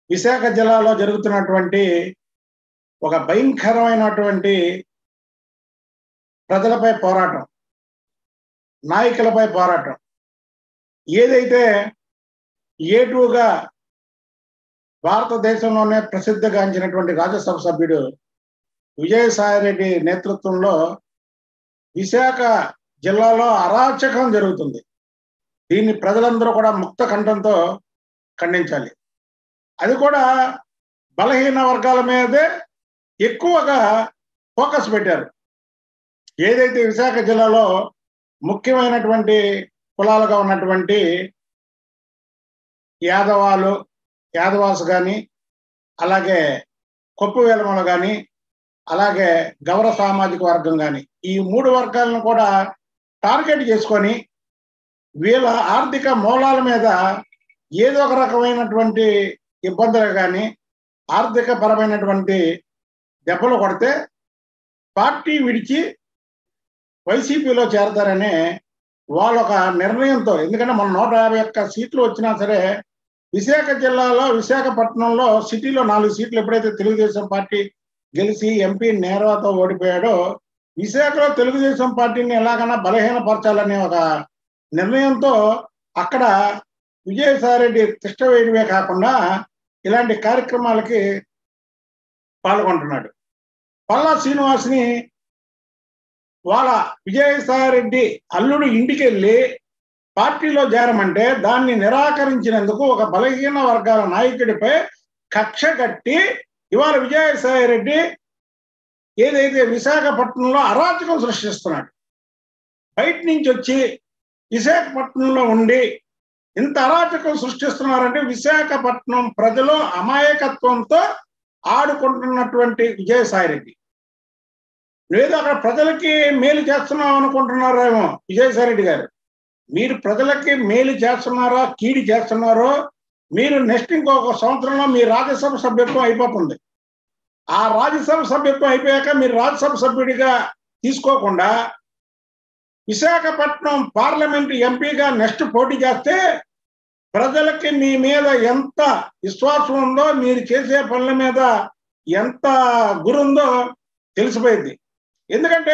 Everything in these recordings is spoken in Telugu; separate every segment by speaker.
Speaker 1: విశాఖ జిల్లాలో జరుగుతున్నటువంటి ఒక భయంకరమైనటువంటి ప్రజలపై పోరాటం నాయకులపై పోరాటం ఏదైతే ఏటుగా భారతదేశంలోనే ప్రసిద్ధిగాంచినటువంటి రాజ్యసభ సభ్యుడు విజయసాయిరెడ్డి నేతృత్వంలో విశాఖ జిల్లాలో అరాచకం జరుగుతుంది దీన్ని ప్రజలందరూ కూడా ముక్త కంఠంతో ఖండించాలి అది కూడా బలహీన వర్గాల మీదే ఎక్కువగా ఫోకస్ పెట్టారు ఏదైతే విశాఖ జిల్లాలో ముఖ్యమైనటువంటి కులాలుగా ఉన్నటువంటి యాదవాలు యాదవాస్ కానీ అలాగే కొప్పు వేలమలు కానీ అలాగే గౌర సామాజిక వర్గం కానీ ఈ మూడు వర్గాలను కూడా టార్గెట్ చేసుకొని వీళ్ళ ఆర్థిక మూలాల మీద ఏదో ఒక రకమైనటువంటి ఇబ్బందులు కానీ ఆర్థిక పరమైనటువంటి దెబ్బలు కొడితే పార్టీ విడిచి వైసీపీలో చేరతారనే వాళ్ళ ఒక నిర్ణయంతో ఎందుకంటే మన నూట యాభై ఒక్క సీట్లు వచ్చినా సరే విశాఖ జిల్లాలో విశాఖపట్నంలో సిటీలో నాలుగు సీట్లు ఎప్పుడైతే తెలుగుదేశం పార్టీ గెలిచి ఎంపీ నేరాతో ఓడిపోయాడో విశాఖలో తెలుగుదేశం పార్టీని ఎలాగైనా బలహీనపరచాలనే ఒక నిర్ణయంతో అక్కడ విజయసాయిరెడ్డి తిష్ట వేయడమే కాకుండా ఇలాంటి కార్యక్రమాలకి పాల్గొంటున్నాడు పల్లా శ్రీనివాస్ని వాళ్ళ విజయసాయిరెడ్డి అల్లుడు ఇంటికి వెళ్ళి పార్టీలో చేరమంటే దాన్ని నిరాకరించినందుకు ఒక బలహీన వర్గాల నాయకుడిపై కక్ష కట్టి ఇవాళ విజయసాయి రెడ్డి ఏదైతే విశాఖపట్నంలో అరాచకం సృష్టిస్తున్నాడు బయట నుంచి వచ్చి విశాఖపట్నంలో ఉండి ఇంత అరాచకం సృష్టిస్తున్నారంటే విశాఖపట్నం ప్రజలు అమాయకత్వంతో ఆడుకుంటున్నటువంటి విజయసాయి రెడ్డి లేదు అక్కడ ప్రజలకి మేలు చేస్తున్నాం అనుకుంటున్నారేమో విజయసాయి రెడ్డి గారు మీరు ప్రజలకి మేలు చేస్తున్నారా కీడి చేస్తున్నారో మీరు నెక్స్ట్ ఇంకొక సంవత్సరంలో మీ రాజ్యసభ సభ్యత్వం అయిపోతుంది ఆ రాజ్యసభ సభ్యత్వం అయిపోయాక మీరు రాజ్యసభ సభ్యుడిగా తీసుకోకుండా విశాఖపట్నం పార్లమెంట్ ఎంపీగా నెక్స్ట్ పోటీ చేస్తే ప్రజలకి మీ మీద ఎంత విశ్వాసం ఉందో మీరు చేసే పనుల మీద ఎంత గురుందో తెలిసిపోయింది ఎందుకంటే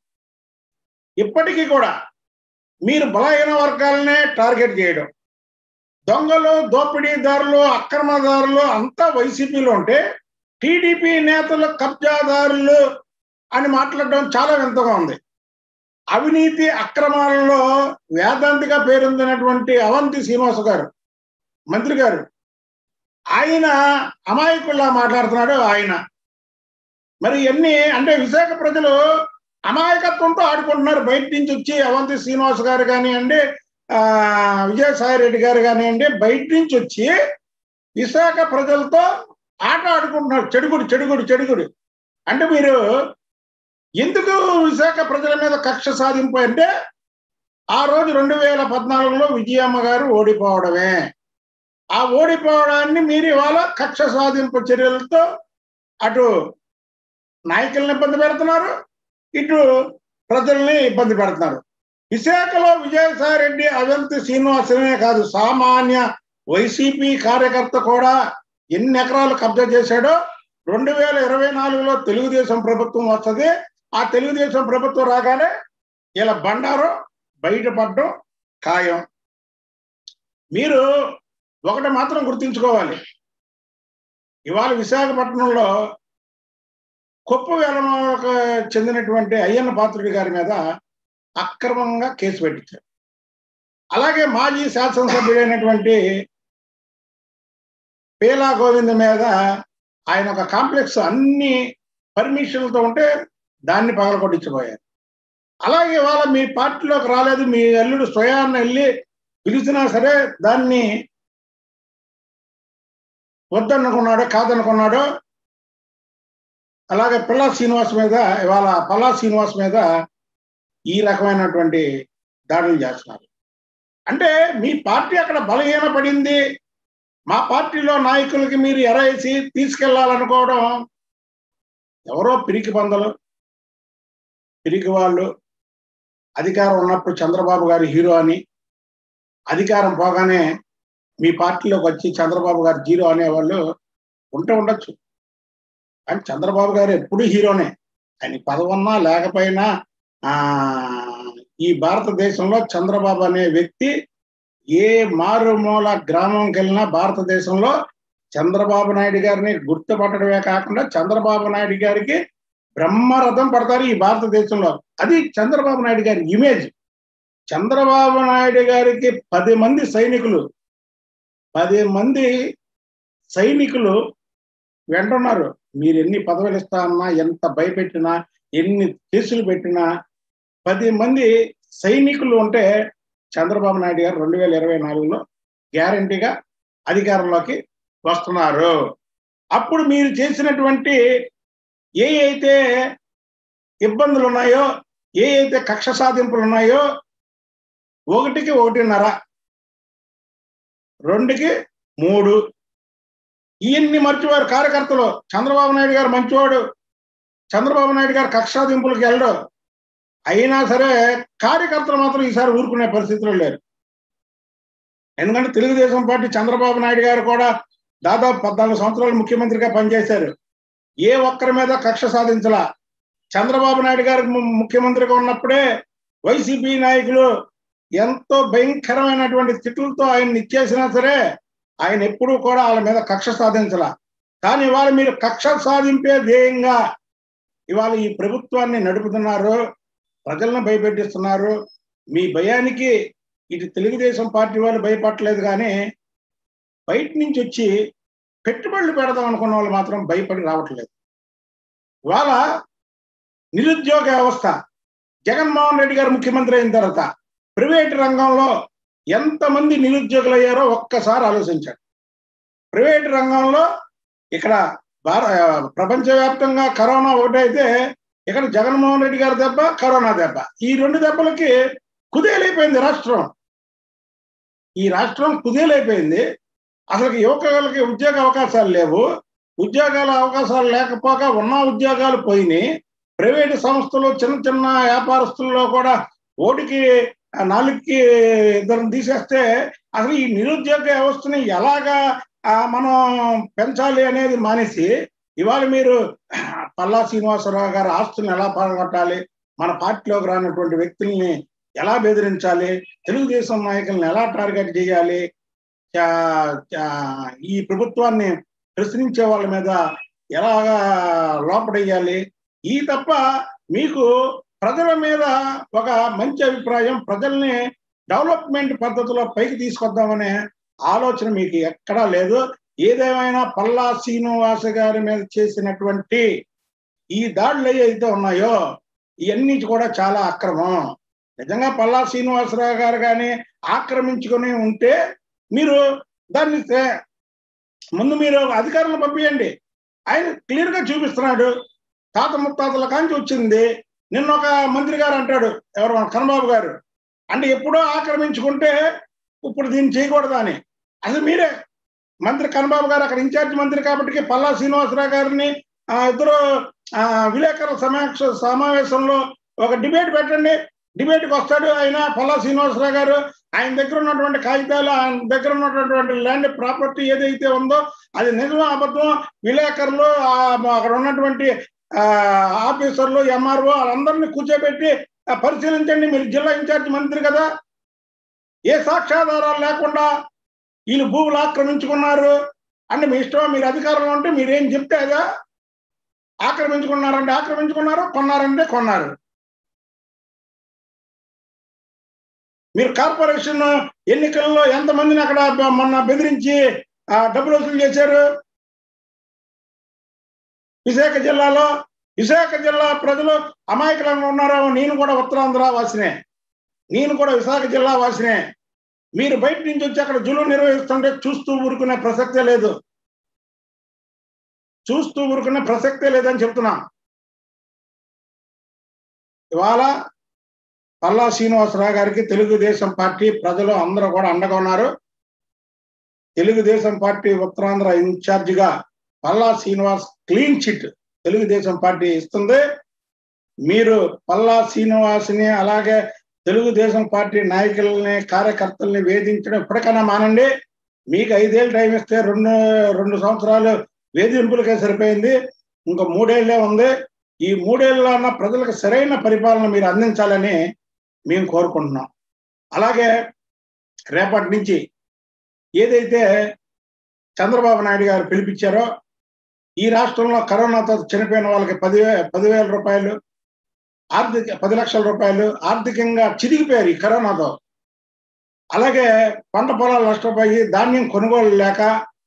Speaker 1: ఇప్పటికీ కూడా మీరు బలహీన వర్గాలనే టార్గెట్ చేయడం దొంగలు దోపిడీదారులు అక్రమదారులు అంతా వైసీపీలో ఉంటే టీడీపీ నేతలు కబ్జాదారులు అని మాట్లాడడం చాలా వింతగా ఉంది అవినీతి అక్రమాలలో వేదాంతిగా పేరొందినటువంటి అవంతి శ్రీనివాస గారు మంత్రి గారు ఆయన అమాయకుల్లా మాట్లాడుతున్నాడు ఆయన మరి ఎన్ని అంటే విశాఖ ప్రజలు అమాయకత్వంతో ఆడుకుంటున్నారు బయట నుంచి వచ్చి అవంతి శ్రీనివాస్ గారు కానివ్వండి ఆ విజయసాయి రెడ్డి గారు కానివ్వండి బయట నుంచి వచ్చి విశాఖ ప్రజలతో ఆట ఆడుకుంటున్నారు చెడుగుడు చెడుగుడు చెడుగుడు అంటే మీరు ఎందుకు విశాఖ ప్రజల మీద కక్ష సాధింపు అంటే ఆ రోజు రెండు వేల పద్నాలుగులో విజయమ్మ గారు ఓడిపోవడమే ఆ ఓడిపోవడాన్ని మీరు ఇవాళ కక్ష సాధింపు చర్యలతో అటు నాయకులను ఇబ్బంది పెడుతున్నారు ఇటు ప్రజల్ని ఇబ్బంది పెడుతున్నారు విశాఖలో విజయసాయి రెడ్డి అవంతి శ్రీనివాసనే కాదు సామాన్య వైసీపీ కార్యకర్త కూడా ఎన్ని ఎకరాలు కబ్జా చేశాడో రెండు వేల ఇరవై నాలుగులో తెలుగుదేశం ప్రభుత్వం వస్తుంది ఆ తెలుగుదేశం ప్రభుత్వం రాగానే ఇలా బండారం బయటపడడం ఖాయం మీరు ఒకటి మాత్రం గుర్తుంచుకోవాలి ఇవాళ విశాఖపట్నంలో కొప్పు వేలమకు చెందినటువంటి అయ్యన్న పాత్రుడి గారి మీద అక్రమంగా కేసు పెట్టించారు అలాగే మాజీ శాసనసభ్యుడైనటువంటి పేలా గోవింద్ మీద ఆయన ఒక కాంప్లెక్స్ అన్ని పర్మిషన్లతో ఉంటే దాన్ని పగలగొట్టించిపోయారు అలాగే వాళ్ళ మీ పార్టీలోకి రాలేదు మీ అల్లుడు స్వయాన్ని వెళ్ళి పిలిచినా సరే దాన్ని వద్దనుకున్నాడో కాదనుకున్నాడో అలాగే పిల్లా శ్రీనివాస్ మీద ఇవాళ పల్లా శ్రీనివాస్ మీద ఈ రకమైనటువంటి దాడులు చేస్తున్నారు అంటే మీ పార్టీ అక్కడ బలహీన పడింది మా పార్టీలో నాయకులకి మీరు ఎరేసి తీసుకెళ్లాలనుకోవడం ఎవరో పిరికి బందలు పిరికి వాళ్ళు అధికారం ఉన్నప్పుడు చంద్రబాబు గారు హీరో అని అధికారం పోగానే మీ పార్టీలోకి వచ్చి చంద్రబాబు గారు జీరో అనేవాళ్ళు ఉంటే ఉండొచ్చు కానీ చంద్రబాబు గారు ఎప్పుడు హీరోనే ఆయన పదవున్నా లేకపోయినా ఆ ఈ భారతదేశంలో చంద్రబాబు అనే వ్యక్తి ఏ మారుమూల గ్రామంకి వెళ్ళినా భారతదేశంలో చంద్రబాబు నాయుడు గారిని గుర్తుపట్టడమే కాకుండా చంద్రబాబు నాయుడు గారికి బ్రహ్మరథం పడతారు ఈ భారతదేశంలో అది చంద్రబాబు నాయుడు గారి ఇమేజ్ చంద్రబాబు నాయుడు గారికి పది మంది సైనికులు పది మంది సైనికులు వెంటున్నారు మీరు ఎన్ని పదవులు ఇస్తా అన్నా ఎంత భయపెట్టినా ఎన్ని కేసులు పెట్టినా పది మంది సైనికులు ఉంటే చంద్రబాబు నాయుడు గారు రెండు వేల ఇరవై నాలుగులో గ్యారంటీగా అధికారంలోకి వస్తున్నారు అప్పుడు మీరు చేసినటువంటి ఏ అయితే ఇబ్బందులు ఉన్నాయో ఏ అయితే కక్ష సాధింపులు ఉన్నాయో ఒకటికి ఒకటిన్నర రెండుకి మూడు ఇవన్నీ మర్చివారు కార్యకర్తలు చంద్రబాబు నాయుడు గారు మంచివాడు చంద్రబాబు నాయుడు గారు కక్షాదింపులకు వెళ్ళడు అయినా సరే కార్యకర్తలు మాత్రం ఈసారి ఊరుకునే పరిస్థితిలో లేరు ఎందుకంటే తెలుగుదేశం పార్టీ చంద్రబాబు నాయుడు గారు కూడా దాదాపు పద్నాలుగు సంవత్సరాలు ముఖ్యమంత్రిగా పనిచేశారు ఏ ఒక్కరి మీద కక్ష సాధించలా చంద్రబాబు నాయుడు గారు ము- ముఖ్యమంత్రిగా ఉన్నప్పుడే వైసీపీ నాయకులు ఎంతో భయంకరమైనటువంటి తిట్లతో ఆయన ఇచ్చేసినా సరే ఆయన ఎప్పుడూ కూడా వాళ్ళ మీద కక్ష సాధించలా కానీ ఇవాళ మీరు కక్ష సాధింపే ధ్యేయంగా ఇవాళ ఈ ప్రభుత్వాన్ని నడుపుతున్నారు ప్రజలను భయపెట్టిస్తున్నారు మీ భయానికి ఇటు తెలుగుదేశం పార్టీ వాళ్ళు భయపడలేదు కానీ బయట నుంచి వచ్చి పెట్టుబడులు పెడదాం అనుకున్న వాళ్ళు మాత్రం భయపడి రావట్లేదు ఇవాళ నిరుద్యోగ వ్యవస్థ జగన్మోహన్ రెడ్డి గారు ముఖ్యమంత్రి అయిన తర్వాత ప్రైవేట్ రంగంలో ఎంతమంది నిరుద్యోగులు అయ్యారో ఒక్కసారి ఆలోచించండి ప్రైవేట్ రంగంలో ఇక్కడ భార ప్రపంచవ్యాప్తంగా కరోనా ఒకటైతే ఇక్కడ జగన్మోహన్ రెడ్డి గారి దెబ్బ కరోనా దెబ్బ ఈ రెండు దెబ్బలకి కుదేలైపోయింది రాష్ట్రం ఈ రాష్ట్రం కుదేలైపోయింది అసలు యువకులకి ఉద్యోగ అవకాశాలు లేవు ఉద్యోగాల అవకాశాలు లేకపోగా ఉన్న ఉద్యోగాలు పోయినాయి ప్రైవేటు సంస్థలు చిన్న చిన్న వ్యాపారస్తుల్లో కూడా ఓటికి ఆ నాలుగుకి ఇద్దరు తీసేస్తే అసలు ఈ నిరుద్యోగ వ్యవస్థని ఎలాగా ఆ, మనం పెంచాలి అనేది మానేసి ఇవాళ మీరు పల్లా శ్రీనివాసరావు గారి ఆస్తులను ఎలా పడగొట్టాలి మన పార్టీలోకి రానటువంటి వ్యక్తుల్ని ఎలా బెదిరించాలి తెలుగుదేశం నాయకులను ఎలా టార్గెట్ చేయాలి చా- చా- ఈ ప్రభుత్వాన్ని ప్రశ్నించే వాళ్ళ మీద ఎలాగా లోపడేయాలి ఈ తప్ప మీకు ప్రజల మీద ఒక మంచి అభిప్రాయం ప్రజల్ని డెవలప్మెంట్ పద్ధతిలో పైకి తీసుకొద్దామనే ఆలోచన మీకు ఎక్కడా లేదు ఏదేమైనా పల్లా శ్రీనివాస గారి మీద చేసినటువంటి ఈ దాడులు ఏవైతే ఉన్నాయో ఇవన్నీ కూడా చాలా అక్రమం నిజంగా పల్లా శ్రీనివాసరావు గారు కానీ ఆక్రమించుకొని ఉంటే మీరు దాన్ని తే- ముందు మీరు అధికారులను పంపించండి ఆయన క్లియర్ గా చూపిస్తున్నాడు తాత ముత్తాతల కాంచి వచ్చింది నిన్న ఒక మంత్రి గారు అంటాడు ఎవరు మన కన్నబాబు గారు అంటే ఎప్పుడో ఆక్రమించుకుంటే ఇప్పుడు దీన్ని చేయకూడదు అని అసలు మీరే మంత్రి కన్నబాబు గారు అక్కడ ఇన్ఛార్జ్ మంత్రి కాబట్టి పల్లా శ్రీనివాసరావు గారిని ఆ, ఇద్దరు ఆ, విలేకరుల సమీక్ష సమావేశంలో ఒక డిబేట్ పెట్టండి డిబేట్కి వస్తాడు ఆయన పల్లా శ్రీనివాసరావు గారు ఆయన దగ్గర ఉన్నటువంటి కాగితాలు ఆయన దగ్గర ఉన్నటువంటి ల్యాండ్ ప్రాపర్టీ ఏదైతే ఉందో అది నిజం అబద్ధం విలేకరులు ఆ, అక్కడ ఉన్నటువంటి ఆ, ఆఫీసర్లు ఎంఆర్ఓ వాళ్ళందరినీ కూర్చోబెట్టి ఆ, పరిశీలించండి మీరు జిల్లా ఇన్ఛార్జ్ మంత్రి కదా ఏ సాక్ష్యాధారాలు లేకుండా వీళ్ళు భూములు ఆక్రమించుకున్నారు అంటే మీ ఇష్టం మీరు అధికారంలో ఉంటే మీరేం చెప్తే అదా ఆక్రమించుకున్నారంటే ఆక్రమించుకున్నారు కొన్నారంటే కొన్నారు మీరు కార్పొరేషన్ ఎన్నికల్లో ఎంతమందిని అక్కడ బ- మొన్న బెదిరించి ఆ, డబ్బులు వసూలు చేశారు విశాఖ జిల్లాలో విశాఖ జిల్లా ప్రజలు అమాయకులంగా ఉన్నారో నేను కూడా ఉత్తరాంధ్ర వాసినే నేను కూడా విశాఖ జిల్లా వాసినే మీరు బయట నుంచి వచ్చి అక్కడ జులు నిర్వహిస్తుంటే చూస్తూ ఊరుకునే ప్రసక్తే లేదు చూస్తూ ఊరుకునే ప్రసక్తే లేదని చెప్తున్నా ఇవాళ పల్లా శ్రీనివాసరావు గారికి తెలుగుదేశం పార్టీ ప్రజలు అందరూ కూడా అండగా ఉన్నారు తెలుగుదేశం పార్టీ ఉత్తరాంధ్ర ఇన్ఛార్జిగా Palla Srinivas clean chit Telugu Desam party ఇస్తుంది మీరు పల్లా శ్రీనివాస్ని అలాగే తెలుగుదేశం పార్టీ నాయకుల్ని కార్యకర్తల్ని వేధించడం ఇప్పటికైనా మానండి మీకు ఐదేళ్ళు టైం ఇస్తే రెండు రెండు సంవత్సరాలు వేధింపులకే సరిపోయింది ఇంకా మూడేళ్లే ఉంది ఈ మూడేళ్ళన్న ప్రజలకు సరైన పరిపాలన మీరు అందించాలని మేము కోరుకుంటున్నాం అలాగే రేపటి నుంచి ఏదైతే చంద్రబాబు నాయుడు గారు పిలిపించారో ఈ రాష్ట్రంలో కరోనాతో చనిపోయిన వాళ్ళకి పదివే పదివేల రూపాయలు ఆర్థిక పది లక్షల రూపాయలు ఆర్థికంగా చిరిగిపోయారు ఈ కరోనాతో అలాగే పంట పొలాలు నష్టపోయి ధాన్యం కొనుగోలు లేక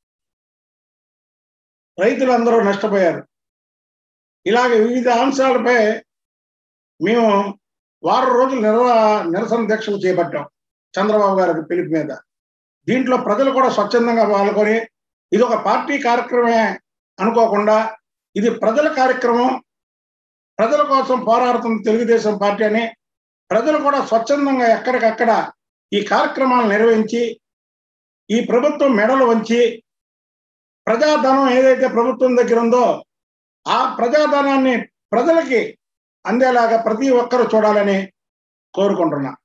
Speaker 1: రైతులందరూ నష్టపోయారు ఇలాగే వివిధ అంశాలపై మేము వారం రోజులు నిరవ నిరసన దీక్షలు చేపట్టాం చంద్రబాబు గారి పిలుపు మీద దీంట్లో ప్రజలు కూడా స్వచ్ఛందంగా పాల్గొని ఇది ఒక పార్టీ కార్యక్రమే అనుకోకుండా ఇది ప్రజల కార్యక్రమం ప్రజల కోసం పోరాడుతున్న తెలుగుదేశం పార్టీ అని ప్రజలు కూడా స్వచ్ఛందంగా ఎక్కడికక్కడ ఈ కార్యక్రమాలు నిర్వహించి ఈ ప్రభుత్వం మెడలు వంచి ప్రజాధనం ఏదైతే ప్రభుత్వం దగ్గర ఉందో ఆ ప్రజాధనాన్ని ప్రజలకి అందేలాగా ప్రతి ఒక్కరూ చూడాలని కోరుకుంటున్నా